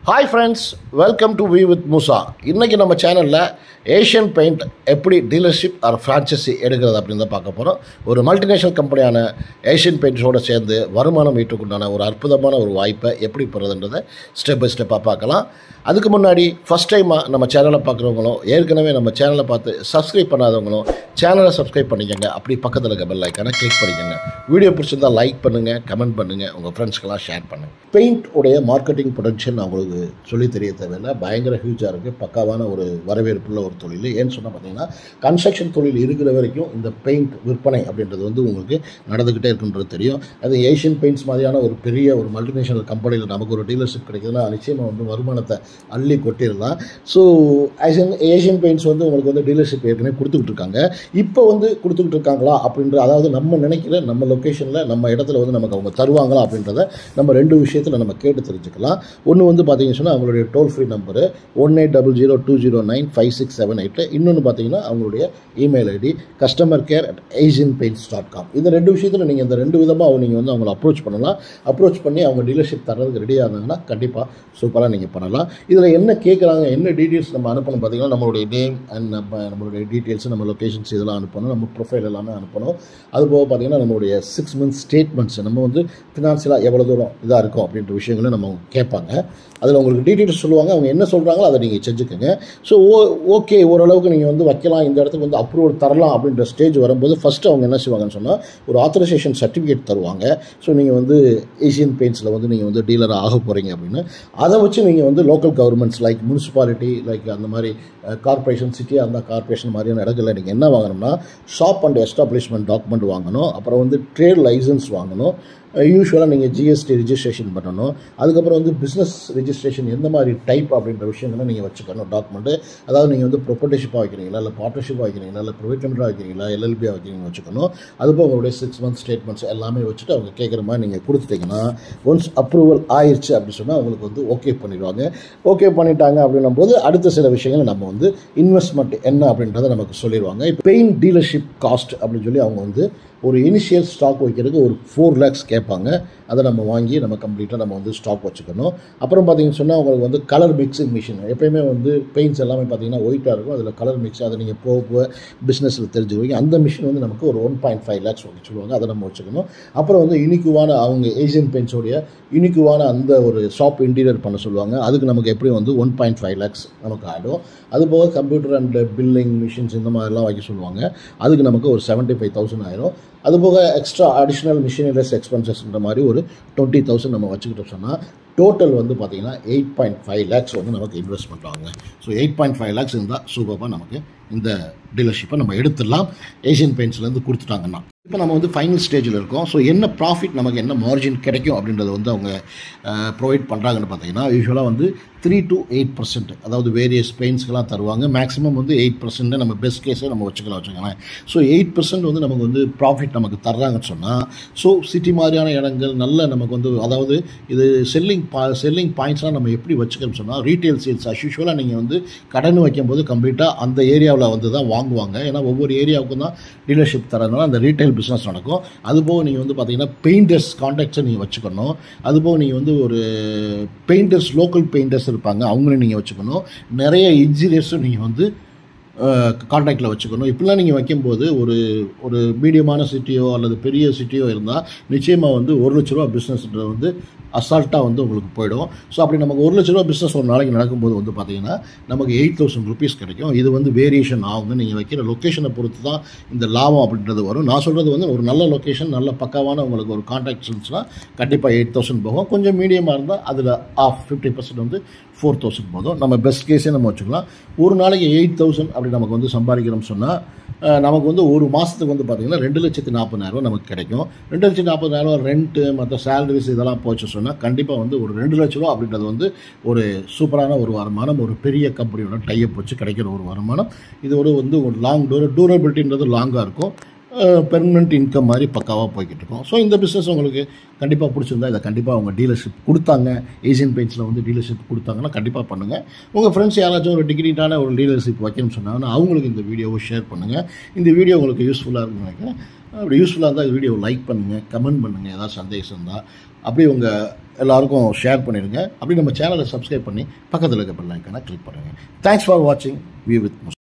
hi friends welcome to we with Moosa இன்றைக்கி நம்ம சேனலில் ஏஷியன் பெயிண்ட் எப்படி டீலர்ஷிப் ஆர் ஃப்ரான்ச்சைசி எடுக்கிறது அப்படின்னு தான் பார்க்க போகிறோம் ஒரு மல்டிநேஷனல் கம்பெனியான ஏஷியன் பெயிண்ட்ஸோடு சேர்ந்து வருமானம் ஈட்டுக்குண்டான ஒரு அற்புதமான ஒரு வாய்ப்பை எப்படி பெறுறதுன்றதை ஸ்டெப் பை ஸ்டெப்பாக பார்க்கலாம் அதுக்கு முன்னாடி ஃபஸ்ட் டைமாக நம்ம சேனலை பார்க்குறவங்களும் ஏற்கனவே நம்ம சேனலை பார்த்து சப்ஸ்கிரைப் பண்ணாதவங்களும் சேனலை சப்ஸ்கிரைப் பண்ணிக்கோங்க அப்படி பக்கத்தில் இருக்க பெல் ஐக்கானை கிளிக் பண்ணிக்கோங்க வீடியோ பிடிச்சிருந்தா லைக் பண்ணுங்கள் கமெண்ட் பண்ணுங்கள் உங்கள் ஃப்ரெண்ட்ஸ்க்கெல்லாம் ஷேர் பண்ணுங்கள் பெயிண்ட் உடைய மார்க்கெட்டிங் பொட்டன்ஷியல் நான் உங்களுக்கு சொல்லி தெரிய தேவையில்லை பயங்கர ஹியூஜாக இருக்குது பக்காவான ஒரு வரவேற்புள்ள ஒரு தொழில் ஏன்னு சொன்னால் பார்த்தீங்கன்னா கன்ஸ்ட்ரக்ஷன் தொழில் இருக்கிற வரைக்கும் இந்த பெயிண்ட் விற்பனை அப்படின்றது வந்து உங்களுக்கு நடந்துக்கிட்டே இருக்குன்றது தெரியும் அது ஏஷியன் பெயிண்ட்ஸ் மாதிரியான ஒரு பெரிய ஒரு மல்டிநேஷனல் கம்பெனியில் நமக்கு ஒரு டீலர்ஷிப் கிடைக்குதுன்னா நிச்சயமாக வந்து வருமானத்தை அள்ளி கொட்டிடலாம் ஸோ ஏஷியன் ஏஷியன் பெயிண்ட்ஸ் வந்து உங்களுக்கு வந்து டீலர்ஷிப் ஏற்கனவே கொடுத்துக்கிட்டு இருக்காங்க இப்போ வந்து கொடுத்துக்கிட்டு இருக்காங்களா அப்படின்ற அதாவது நம்ம நினைக்கிற நம்ம லொக்கேஷனில் நம்ம இடத்துல வந்து நமக்கு அவங்க தருவாங்களா அப்படின்றத நம்ம ரெண்டு விஷயத்தில் நம்ம கேட்டு தெரிஞ்சுக்கலாம் ஒன்று வந்து பார்த்தீங்கன்னு சொன்னால் அவங்களுடைய toll free number one eight double zero two zero nine five six seven eight இன்னொன்று பார்த்தீங்கன்னா அவங்களுடைய email ID customer care at Asian paints dot com இந்த ரெண்டு விஷயத்தில் நீங்கள் இந்த ரெண்டு விதமாக நீங்கள் வந்து அவங்களை அப்ரோச் பண்ணலாம் அப்ரோச் பண்ணி அவங்க டீலர்ஷிப் தர்றதுக்கு ரெடி ஆனாங்கன்னா கண்டிப்பாக சூப்பராக நீங்கள் பண்ணலாம் இதில் என்ன கேட்குறாங்க என்ன டீட்டெயில்ஸ் நம்ம அனுப்பணும் பார்த்தீங்கன்னா நம்மளுடைய நேம் அண்ட் நம்ம நம்மளுடைய டீட்டெயில்ஸ் நம்ம லொக்கேஷன்ஸ் இதெல்லாம் அனுப்பணும் நம்ம ப்ரொஃபைல் எல்லாமே அனுப்பணும் அதுபோக பார்த்தீங்கன்னா நம்மளுடைய சிக்ஸ் மந்த்ஸ் ஸ்டேட்மெண்ட்ஸ் நம்ம வந்து ஃபினான்ஷியலாக எவ்வளோ தூரம் இதாக இருக்கும் அப்படின்ற விஷயங்களும் நம்ம கேட்பாங்க அதில் உங்களுக்கு டீட்டெயில்ஸ் சொல்லுவாங்க அவங்க என்ன சொல்கிறாங்களோ அதை நீங்கள் செஞ்சுக்கோங்க ஸோ ஓ ஓகே ஓரளவுக்கு நீங்கள் வந்து வைக்கலாம் இந்த இடத்துக்கு வந்து அப்ரூவல் தரலாம் அப்படின்ற ஸ்டேஜ் வரும்போது ஃபஸ்ட்டு அவங்க என்ன செய்வாங்கன்னு சொன்னால் ஒரு ஆத்தரைசேஷன் சர்டிஃபிகேட் தருவாங்க ஸோ நீங்கள் வந்து ஏஷியன் பெயிண்ட்ஸில் வந்து நீங்கள் வந்து டீலராக ஆக போகிறீங்க அப்படின்னு அதை வச்சு நீங்கள் வந்து local governments like municipality like அந்த மாதிரி கார்பரேஷன் சிட்டியாக இருந்தால் கார்பரேஷன் மாதிரியான இடங்களில் நீங்கள் என்ன வாங்கணும்னா ஷாப் அண்ட் எஸ்டாப்ளிஷ்மெண்ட் டாக்குமெண்ட் வாங்கணும் அப்புறம் வந்து ட்ரேட் லைசன்ஸ் வாங்கணும் யூஸ்வலாக நீங்கள் ஜிஎஸ்டி ரிஜிஸ்ட்ரேஷன் பண்ணணும் அதுக்கப்புறம் வந்து பிஸ்னஸ் ரிஜிஸ்ட்ரேஷன் எந்த மாதிரி டைப் அப்படின்ற விஷயங்களை நீங்கள் வச்சுக்கணும் டாக்குமெண்ட்டு அதாவது நீங்கள் வந்து ப்ரொப்பர்ட்டிஷிப்பாக வைக்கிறீங்களா இல்லை பார்ட்னர்ஷிப்பாக வைக்கிறீங்களா இல்லை ப்ரைவேட் லிமிட்டாக வைக்கிறீங்களா எல்எல்பியாக வைக்கிறீங்கன்னு வச்சுக்கணும் அதுபோக உங்களுடைய சிக்ஸ் மந்த் ஸ்டேட்மெண்ட்ஸ் எல்லாமே வச்சுட்டு அவங்க கேட்குற மாதிரி நீங்கள் கொடுத்துட்டீங்கன்னா ஒன்ஸ் அப்ரூவல் ஆயிடுச்சு அப்படின்னு சொன்னால் அவங்களுக்கு வந்து ஓகே பண்ணிடுவாங்க ஓகே பண்ணிட்டாங்க அப்படின்னும் போது அடுத்த சில விஷயங்களை நம்ம வந்து இன்வெஸ்ட்மெண்ட் என்ன அப்படின்றத நமக்கு சொல்லிடுவாங்க இப்போ பெயின் டீலர்ஷிப் காஸ்ட் அப்படின்னு சொல்லி அவங்க வந்து ஒரு இனிஷியல் ஸ்டாக் வைக்கிறதுக்கு ஒரு ஃபோர் லேக்ஸ் கேட்பாங்க அதை நம்ம வாங்கி நம்ம கம்ப்ளீட்டாக நம்ம வந்து ஸ்டாக் வச்சுக்கணும் அப்புறம் பார்த்தீங்கன்னு சொன்னால் உங்களுக்கு வந்து கலர் மிக்சிங் மிஷின் எப்பயுமே வந்து பெயிண்ட்ஸ் எல்லாமே பார்த்தீங்கன்னா ஒயிட்டாக இருக்கும் அதில் கலர் மிக்ஸ் அதை நீங்கள் போக போக பிஸ்னஸில் தெரிஞ்சுக்குவீங்க அந்த மிஷின் வந்து நமக்கு ஒரு ஒன் பாயிண்ட் ஃபைவ் லேக்ஸ் சொல்லுவாங்க அதை நம்ம வச்சுக்கணும் அப்புறம் வந்து யூனிக்குவான அவங்க ஏஷியன் பெயிண்ட்ஸோடைய யூனிக்குவான அந்த ஒரு ஷாப் இன்டீரியர் பண்ண சொல்லுவாங்க அதுக்கு நமக்கு எப்படி வந்து ஒன் பாயிண்ட் ஃபைவ் லேக்ஸ் நமக்கு ஆகிடும் அதுபோக கம்ப்யூட்டர் அண்ட் பில்லிங் மிஷின்ஸ் இந்த மாதிரிலாம் வைக்க சொல்லுவாங்க அதுக்கு நமக்கு ஒரு செவன்ட்டி ஃபைவ் தௌசண்ட் ஆயிரும் அதுபோக எக்ஸ்ட்ரா அடிஷ்னல் மிஷினரிஸ் எக்ஸ்பென்சஸ்ன்ற மாதிரி ஒரு டுவெண்ட்டி தௌசண்ட் நம்ம வச்சுக்கிட்டோம் சொன்னால் டோட்டல் வந்து பார்த்திங்கன்னா எயிட் பாயிண்ட் ஃபைவ் லேக்ஸ் வந்து நமக்கு இன்வெஸ்ட் பண்ணுறாங்க so eight point five lakhs இருந்தால் சூப்பராக நமக்கு இந்த டீலர்ஷிப்பை நம்ம எடுத்துடலாம் ஏஷியன் பெயிண்ட்ஸ்லேருந்து கொடுத்துட்டாங்கன்னா இப்போ நம்ம வந்து ஃபைனல் ஸ்டேஜில் இருக்கோம் ஸோ என்ன ப்ராஃபிட் நமக்கு என்ன மார்ஜின் கிடைக்கும் அப்படின்றத வந்து அவங்க ப்ரொவைட் பண்ணுறாங்கன்னு பார்த்தீங்கன்னா யூஸ்வலாக வந்து த்ரீ டு எயிட் பர்சன்ட் அதாவது வேரியஸ் பெயின்ஸ்க்கெலாம் தருவாங்க மேக்ஸிமம் வந்து எயிட் பர்சன்ட் நம்ம பெஸ்ட் கேஸே நம்ம வச்சுக்கலாம் வச்சுக்கோங்களேன் ஸோ எயிட் பர்சன்ட் வந்து நமக்கு வந்து ப்ராஃபிட் நமக்கு தர்றாங்கன்னு சொன்னால் ஸோ சிட்டி மாதிரியான இடங்கள் நல்ல நமக்கு வந்து அதாவது இது செல்லிங் பா செல்லிங் பாயிண்ட்ஸ்லாம் நம்ம எப்படி வச்சுக்கணும்னு சொன்னால் ரீட்டைல் சேல்ஸ் அஸ்யூஷுவலாக நீங்கள் வந்து கடன் வைக்கும்போது கம்ப்ளீட்டாக அந்த ஏரியாவில் வந்து தான் வாங்குவாங்க ஏன்னா ஒவ்வொரு ஏரியாவுக்கும் தான் டீலர்ஷிப் தரதுனால அந்த ரீட்டைல் பிஸ்னஸ் நடக்கும் அதுபோக நீங்கள் வந்து பார்த்தீங்கன்னா பெயிண்டர்ஸ் கான்டாக்ட்ஸை நீங்கள் வச்சுக்கணும் அதுபோக நீங்கள் வந்து ஒரு பெயிண்டர்ஸ் லோக்கல் பெயிண்டர்ஸ் இருப்பாங்க அவங்களையும் நீங்கள் வச்சுக்கணும் நிறைய இன்ஜினியர்ஸும் நீங்கள் வந்து கான்டாக்டில் வச்சுக்கணும் இப்படிலாம் நீங்கள் வைக்கும்போது ஒரு ஒரு மீடியமான சிட்டியோ அல்லது பெரிய சிட்டியோ இருந்தால் நிச்சயமாக வந்து ஒரு லட்ச ரூபா பிஸ்னஸ்ன்றது வந்து அசால்ட்டாக வந்து உங்களுக்கு போயிடும் ஸோ அப்படி நமக்கு ஒரு லட்ச ரூபா பிஸ்னஸ் ஒரு நாளைக்கு நடக்கும்போது வந்து பார்த்தீங்கன்னா நமக்கு எயிட் தௌசண்ட் ருபீஸ் கிடைக்கும் இது வந்து வேரியேஷன் ஆகுங்க நீங்கள் வைக்கிற லொக்கேஷனை பொறுத்து தான் இந்த லாபம் அப்படின்றது வரும் நான் சொல்கிறது வந்து ஒரு நல்ல லொக்கேஷன் நல்ல பக்காவான உங்களுக்கு ஒரு கான்டாக்ட் இருந்துச்சுன்னா கண்டிப்பாக எயிட் தௌசண்ட் போகும் கொஞ்சம் மீடியமாக இருந்தால் அதில் ஆஃப் ஃபிஃப்டி பர்சன்ட் வந்து ஃபோர் தௌசண்ட் போதும் நம்ம பெஸ்ட் கேஸே நம்ம வச்சுக்கலாம் ஒரு நாளைக்கு எயிட் தௌசண்ட் அப்படி நமக்கு வந்து சம்பாதிக்கிறோம்னு சொன்னால் நமக்கு வந்து ஒரு மாதத்துக்கு வந்து பார்த்திங்கன்னா ரெண்டு லட்சத்து நாற்பதாயிரம் நமக்கு கிடைக்கும் ரெண்டு லட்சத்து நாற்பதாயிரம் ரெண்ட்டு மற்ற சேலரிஸ் இதெல்லாம் போச்சு சொன்னால் கண்டிப்பாக வந்து ஒரு ரெண்டு லட்ச ரூபா அப்படின்றது வந்து ஒரு சூப்பரான ஒரு வருமானம் ஒரு பெரிய கம்பெனியோட டைப் வச்சு கிடைக்கிற ஒரு வருமானம் இது ஒரு வந்து ஒரு லாங் டூர டூரபிலிட்டின்றது லாங்காக இருக்கும் பெர்மனெண்ட் இன்கம் மாதிரி பக்காவாக போய்கிட்டு இருக்கோம் ஸோ இந்த பிஸ்னஸ் உங்களுக்கு கண்டிப்பாக பிடிச்சிருந்தா இதை கண்டிப்பாக அவங்க டீலர்ஷிப் கொடுத்தாங்க ஏசியன் பெயிண்ட்ஸில் வந்து டீலர்ஷிப் கொடுத்தாங்கன்னா கண்டிப்பாக பண்ணுங்கள் உங்கள் ஃப்ரெண்ட்ஸ் யாராச்சும் ஒரு டிகிரிட்டான ஒரு டீலர்ஷிப் வைக்கணும்னு சொன்னாங்கன்னா அவங்களுக்கு இந்த வீடியோவை ஷேர் பண்ணுங்கள் இந்த வீடியோ உங்களுக்கு யூஸ்ஃபுல்லாக இருக்கும்னு நினைக்கிறேன் அப்படி யூஸ்ஃபுல்லாக இருந்தால் வீடியோ லைக் பண்ணுங்கள் கமெண்ட் பண்ணுங்கள் ஏதாவது சந்தேகம் இருந்தால் அப்படி உங்கள் எல்லாருக்கும் ஷேர் பண்ணிடுங்க அப்படி நம்ம சேனலை சப்ஸ்கிரைப் பண்ணி பக்கத்தில் இருக்க பெல் ஐக்கானை கிளிக் பண்ணுங்கள் தேங்க்ஸ் ஃபார் வாட்சிங் வி வித்